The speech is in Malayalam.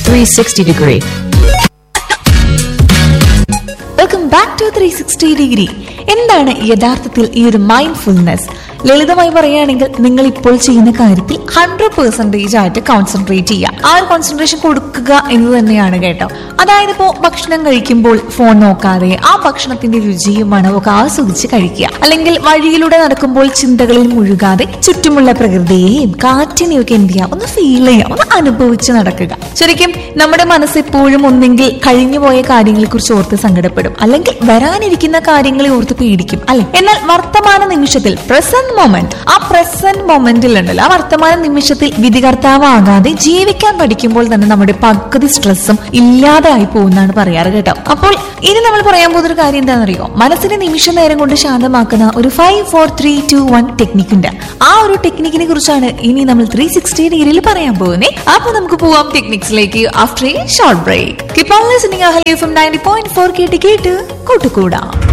360 degree. Welcome back to three sixty degree എന്താണ് യഥാർത്ഥത്തിൽ ഈ ഒരു മൈൻഡ്ഫുൾനെസ് ലളിതമായി പറയുകയാണെങ്കിൽ നിങ്ങൾ ഇപ്പോൾ ചെയ്യുന്ന കാര്യത്തിൽ ഹൺഡ്രഡ് പെർസെന്റേജ് ആയിട്ട് കോൺസെൻട്രേറ്റ് ചെയ്യുക ആ ഒരു കോൺസെൻട്രേഷൻ കൊടുക്കുക എന്ന് തന്നെയാണ് കേട്ടോ അതായത് ഇപ്പോൾ ഭക്ഷണം കഴിക്കുമ്പോൾ ഫോൺ നോക്കാതെ ആ ഭക്ഷണത്തിന്റെ രുചിയും മണവും ഒക്കെ ആസ്വദിച്ച് കഴിക്കുക അല്ലെങ്കിൽ വഴിയിലൂടെ നടക്കുമ്പോൾ ചിന്തകളിൽ മുഴുകാതെ ചുറ്റുമുള്ള പ്രകൃതിയെയും കാറ്റിനെയും ഒക്കെ എന്ത് ചെയ്യുക ഒന്ന് ഫീൽ ചെയ്യുക ഒന്ന് അനുഭവിച്ച് നടക്കുക ശരിക്കും നമ്മുടെ മനസ്സ് എപ്പോഴും ഒന്നെങ്കിൽ കഴിഞ്ഞുപോയ കാര്യങ്ങളെ കുറിച്ച് ഓർത്ത് സങ്കടപ്പെടും അല്ലെങ്കിൽ വരാനിരിക്കുന്ന കാര്യങ്ങളെ ഓർത്ത് പേടിക്കും അല്ലെ എന്നാൽ വർത്തമാന നിമിഷത്തിൽ പ്രസന്റ് മൊമെന്റ് ആ പ്രസന്റ് മൊമെന്റിൽ ഉണ്ടല്ലോ ആ വർത്തമാന നിമിഷത്തിൽ വിധികർത്താവാകാതെ ജീവിക്കാൻ പഠിക്കുമ്പോൾ തന്നെ നമ്മുടെ പകുതി സ്ട്രെസ്സും ഇല്ലാതായി പോകുന്നതാണ് പറയാറ് കേട്ടോ അപ്പോൾ ഇനി നമ്മൾ പറയാൻ പോകുന്ന ഒരു കാര്യം എന്താണെന്നറിയോ മനസ്സിനെ നിമിഷ നേരം കൊണ്ട് ശാന്തമാക്കുന്ന ഒരു five four three two one technique ഉണ്ട് ആ ഒരു ടെക്നിക്കിനെ കുറിച്ചാണ് ഇനി നമ്മൾ ത്രീ സിക്സ്റ്റി ഡിഗ്രിയിൽ പറയാൻ പോകുന്നത് അപ്പൊ നമുക്ക് പോവാം ടെക്നിക്സിലേക്ക് after a short break keep on listening Ahalia from ninety point four കേട്ട് കേട്ട് കൂട്ടുകൂടാം